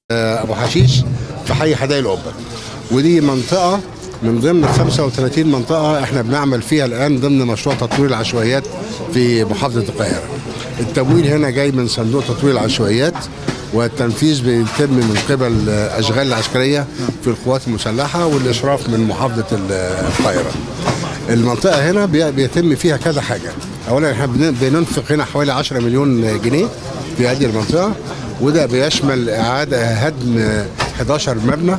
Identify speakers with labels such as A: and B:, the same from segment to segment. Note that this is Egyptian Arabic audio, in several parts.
A: ابو حشيش في حي حدائق القبه ودي منطقه من ضمن 35 منطقه احنا بنعمل فيها الان ضمن مشروع تطوير العشوائيات في محافظه القاهره التمويل هنا جاي من صندوق تطوير العشوائيات والتنفيذ بيتم من قبل اشغال العسكريه في القوات المسلحه والاشراف من محافظه القاهره المنطقه هنا بي- بيتم فيها كذا حاجه اولا احنا بن- بننفق هنا حوالي 10 مليون جنيه في هذه المنطقه وده بيشمل اعاده هدم 11 مبنى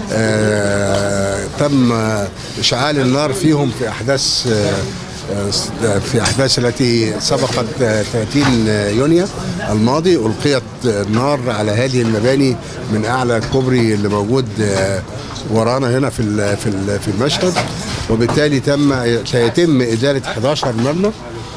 A: آه تم اشعال النار فيهم في احداث آه آه، في احداث التي سبقت آه، 30 يونيو الماضي القيت النار على هذه المباني من اعلى الكوبري اللي موجود آه، ورانا هنا في ال- في ال- في المشهد وبالتالي تم سيتم اداره 11 مبنى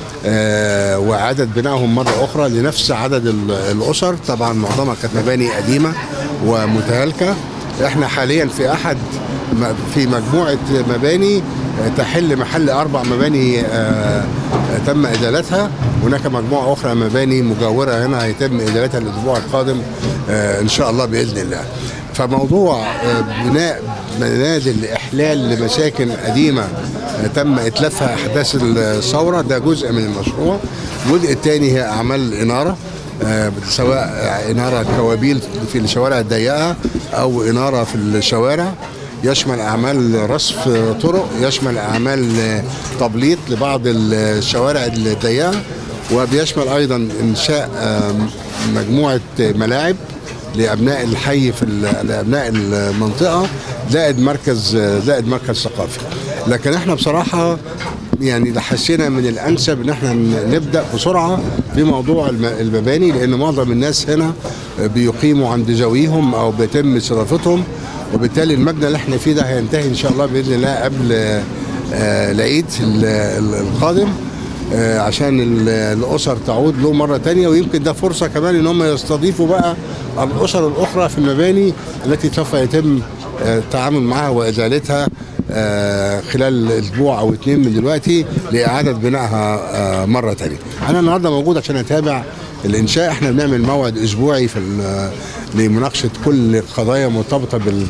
A: آه، واعاده بنائهم مره اخرى لنفس عدد ال- الاسر طبعا معظمها كانت مباني قديمه ومتهالكه احنا حاليا في احد م- في مجموعه مباني آه، تحل محل اربع مباني آه، آه، تم ازالتها هناك مجموعه اخرى مباني مجاوره هنا هيتم ازالتها الاسبوع القادم آه، ان شاء الله باذن الله فموضوع آه، بناء منازل احلال لمساكن قديمه آه، تم اتلافها احداث الثوره ده جزء من المشروع الجزء الثاني هي اعمال اناره آه، سواء اناره كوابيل في الشوارع الضيقه او اناره في الشوارع يشمل اعمال رصف طرق يشمل اعمال تبليط لبعض الشوارع الضيقه وبيشمل ايضا انشاء آم، مجموعه ملاعب لابناء الحي في ال- لابناء المنطقه زائد مركز زائد مركز ثقافي لكن احنا بصراحه يعني حسينا من الانسب ان احنا نبدا بسرعه في موضوع الم- المباني لان معظم الناس هنا بيقيموا عند ذويهم او بيتم استضافتهم وبالتالي المبنى اللي احنا فيه ده هينتهي ان شاء الله باذن الله قبل آه، العيد ال- ال- القادم آه، عشان ال- الاسر تعود له مره تانية ويمكن ده فرصه كمان ان هم يستضيفوا بقى الاسر الاخرى في المباني التي سوف يتم آه، التعامل معها وازالتها آه، خلال اسبوع او اتنين من دلوقتي لاعاده بنائها آه، مره تانية. انا النهارده موجود عشان اتابع الانشاء احنا بنعمل موعد اسبوعي في ال- لمناقشه كل القضايا مرتبطه بال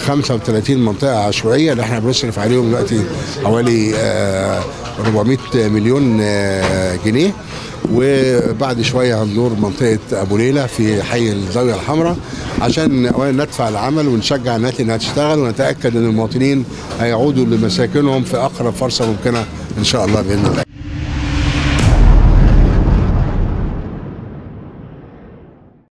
A: 35 منطقه عشوائيه اللي احنا بنصرف عليهم دلوقتي حوالي آه، 400 مليون آه، جنيه وبعد شويه هنزور منطقه ابو ليله في حي الزاويه الحمراء عشان اولا ندفع العمل ونشجع الناس انها تشتغل ونتاكد ان المواطنين هيعودوا لمساكنهم في اقرب فرصه ممكنه ان شاء الله باذن الله